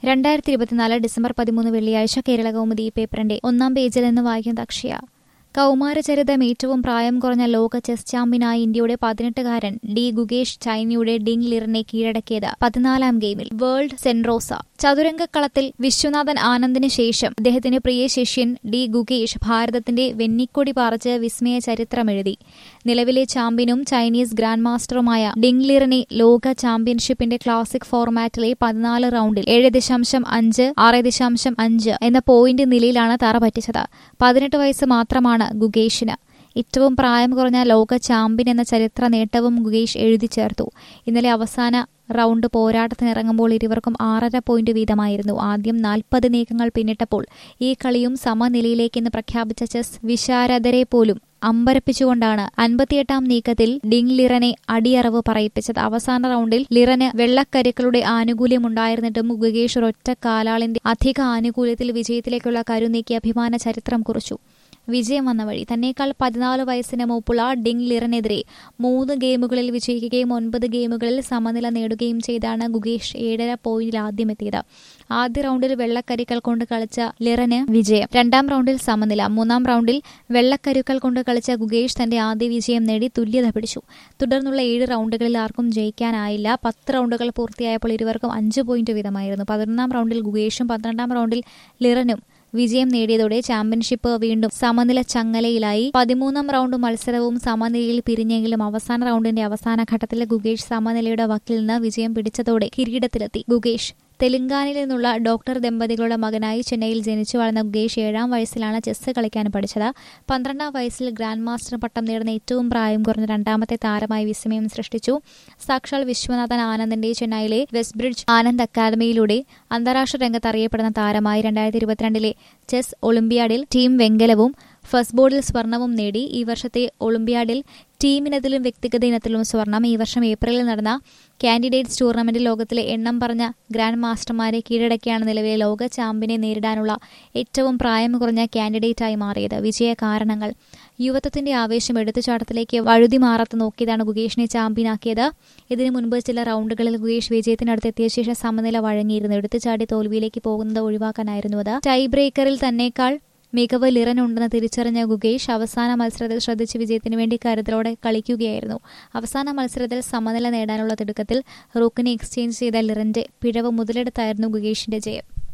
രണ്ടായിരത്തി ഇരുപത്തിനാല് ഡിസംബർ പതിമൂന്ന് വെള്ളിയാഴ്ച കേരള കൗമുദി പേപ്പറിന്റെ ഒന്നാം പേജിൽ നിന്ന് വായിക്കുന്നത് അക്ഷയ കൗമാരചരിതം ഏറ്റവും പ്രായം കുറഞ്ഞ ലോക ചെസ് ചാമ്പ്യനായ ഇന്ത്യയുടെ പതിനെട്ടുകാരൻ ഡി ഗുഗേഷ് ചൈനയുടെ ഡിങ് ലിറിനെ കീഴടക്കിയത് പതിനാലാം ഗെയിമിൽ വേൾഡ് സെൻറോസ ചതുരംഗക്കളത്തിൽ വിശ്വനാഥൻ ആനന്ദിന് ശേഷം അദ്ദേഹത്തിന്റെ പ്രിയ ശിഷ്യൻ ഡി ഗുഗേഷ് ഭാരതത്തിന്റെ വെന്നിക്കൊടി പാറിച്ച് വിസ്മയ ചരിത്രമെഴുതി നിലവിലെ ചാമ്പ്യനും ചൈനീസ് ഗ്രാൻഡ് മാസ്റ്ററുമായ ഡിങ് ലിറിനെ ലോക ചാമ്പ്യൻഷിപ്പിന്റെ ക്ലാസിക് ഫോർമാറ്റിലെ പതിനാല് റൌണ്ടിൽ ഏഴ് ദശാംശം അഞ്ച് ആറ് ദശാംശം അഞ്ച് എന്ന പോയിന്റ് നിലയിലാണ് തറ പറ്റിച്ചത് പതിനെട്ട് വയസ്സ് മാത്രമാണ് ഗുഗേഷിന് ഏറ്റവും പ്രായം കുറഞ്ഞ ലോക ചാമ്പ്യൻ എന്ന ചരിത്ര നേട്ടവും ഗുഗേഷ് എഴുതി ചേർത്തു ഇന്നലെ അവസാന റൌണ്ട് പോരാട്ടത്തിനിറങ്ങുമ്പോൾ ഇരുവർക്കും ആറര പോയിന്റ് വീതമായിരുന്നു ആദ്യം നാൽപ്പത് നീക്കങ്ങൾ പിന്നിട്ടപ്പോൾ ഈ കളിയും സമനിലയിലേക്കെന്ന് പ്രഖ്യാപിച്ച ചെസ് വിശാരദരെ പോലും അമ്പരപ്പിച്ചുകൊണ്ടാണ് അൻപത്തിയെട്ടാം നീക്കത്തിൽ ഡിങ് ലിറനെ അടിയറവ് പറയിപ്പിച്ചത് അവസാന റൌണ്ടിൽ ലിറന് വെള്ളക്കരുക്കളുടെ ആനുകൂല്യമുണ്ടായിരുന്നിട്ടും ഗുഗേഷ് ഒരൊറ്റ കാലാളിന്റെ അധിക ആനുകൂല്യത്തിൽ വിജയത്തിലേക്കുള്ള കരുനീക്കി അഭിമാന ചരിത്രം കുറിച്ചു വിജയം വന്ന വഴി തന്നേക്കാൾ പതിനാല് വയസ്സിന് മൂപ്പുള്ള ഡിങ് ലിറനെതിരെ മൂന്ന് ഗെയിമുകളിൽ വിജയിക്കുകയും ഒൻപത് ഗെയിമുകളിൽ സമനില നേടുകയും ചെയ്താണ് ഗുഗേഷ് ഏഴര പോയിന്റിൽ ആദ്യമെത്തിയത് ആദ്യ റൌണ്ടിൽ വെള്ളക്കരിക്കൽ കൊണ്ട് കളിച്ച ലിറന് വിജയം രണ്ടാം റൌണ്ടിൽ സമനില മൂന്നാം റൌണ്ടിൽ വെള്ളക്കരുക്കൾ കൊണ്ട് കളിച്ച ഗുഗേഷ് തന്റെ ആദ്യ വിജയം നേടി തുല്യത പിടിച്ചു തുടർന്നുള്ള ഏഴ് റൌണ്ടുകളിൽ ആർക്കും ജയിക്കാനായില്ല പത്ത് റൌണ്ടുകൾ പൂർത്തിയായപ്പോൾ ഇരുവർക്കും അഞ്ച് പോയിന്റ് വീതമായിരുന്നു പതിനൊന്നാം റൌണ്ടിൽ ഗുഗേഷും പന്ത്രണ്ടാം റൌണ്ടിൽ ലിറനും വിജയം നേടിയതോടെ ചാമ്പ്യൻഷിപ്പ് വീണ്ടും സമനില ചങ്ങലയിലായി പതിമൂന്നാം റൌണ്ട് മത്സരവും സമനിലയിൽ പിരിഞ്ഞെങ്കിലും അവസാന റൌണ്ടിന്റെ അവസാന ഘട്ടത്തിൽ ഗുഗേഷ് സമനിലയുടെ വക്കിൽ നിന്ന് വിജയം പിടിച്ചതോടെ കിരീടത്തിലെത്തി ഗുഗേഷ് തെലങ്കാനയിൽ നിന്നുള്ള ഡോക്ടർ ദമ്പതികളുടെ മകനായി ചെന്നൈയിൽ ജനിച്ചു വളർന്ന ഗുഗേഷ് ഏഴാം വയസ്സിലാണ് ചെസ് കളിക്കാൻ പഠിച്ചത് പന്ത്രണ്ടാം വയസ്സിൽ ഗ്രാൻഡ് മാസ്റ്റർ പട്ടം നേടുന്ന ഏറ്റവും പ്രായം കുറഞ്ഞ രണ്ടാമത്തെ താരമായി വിസ്മയം സൃഷ്ടിച്ചു സാക്ഷാൽ വിശ്വനാഥൻ ആനന്ദിന്റെ ചെന്നൈയിലെ വെസ്റ്റ് ബ്രിഡ്ജ് ആനന്ദ് അക്കാദമിയിലൂടെ അന്താരാഷ്ട്ര രംഗത്ത് അറിയപ്പെടുന്ന താരമായി രണ്ടായിരത്തി ഇരുപത്തിരണ്ടിലെ ചെസ് ഒളിമ്പ്യാഡിൽ ടീം വെങ്കലവും ഫസ്റ്റ് ബോർഡിൽ സ്വർണവും നേടി ഈ വർഷത്തെ ഒളിമ്പ്യാഡിൽ ടീമിനത്തിലും വ്യക്തിഗത ഇനത്തിലും സ്വർണം ഈ വർഷം ഏപ്രിലിൽ നടന്ന കാൻഡിഡേറ്റ്സ് ടൂർണമെന്റിൽ ലോകത്തിലെ എണ്ണം പറഞ്ഞ ഗ്രാൻഡ് മാസ്റ്റർമാരെ കീഴടക്കിയാണ് നിലവിലെ ലോക ചാമ്പ്യനെ നേരിടാനുള്ള ഏറ്റവും പ്രായം കുറഞ്ഞ കാൻഡിഡേറ്റായി മാറിയത് വിജയ കാരണങ്ങൾ യുവത്വത്തിന്റെ ആവേശം എടുത്തുചാട്ടത്തിലേക്ക് വഴുതി മാറാത്ത നോക്കിയതാണ് ഗുഗേഷിനെ ചാമ്പ്യനാക്കിയത് ഇതിനു മുൻപ് ചില റൌണ്ടുകളിൽ ഗുഗേഷ് വിജയത്തിനടുത്തെത്തിയ ശേഷം സമനില വഴങ്ങിയിരുന്നു എടുത്തുചാടി തോൽവിയിലേക്ക് പോകുന്നത് ഒഴിവാക്കാനായിരുന്നു അത് ടൈ ബ്രേക്കറിൽ തന്നേക്കാൾ മികവ് ലിറനുണ്ടെന്ന് തിരിച്ചറിഞ്ഞ ഗുഗേഷ് അവസാന മത്സരത്തിൽ ശ്രദ്ധിച്ച് വിജയത്തിനു വേണ്ടി കരുതലോടെ കളിക്കുകയായിരുന്നു അവസാന മത്സരത്തിൽ സമനില നേടാനുള്ള തിടുക്കത്തിൽ റൂക്കിനെ എക്സ്ചേഞ്ച് ചെയ്ത ലിറന്റെ പിഴവ് മുതലെടുത്തായിരുന്നു ഗുഗേഷിന്റെ ജയം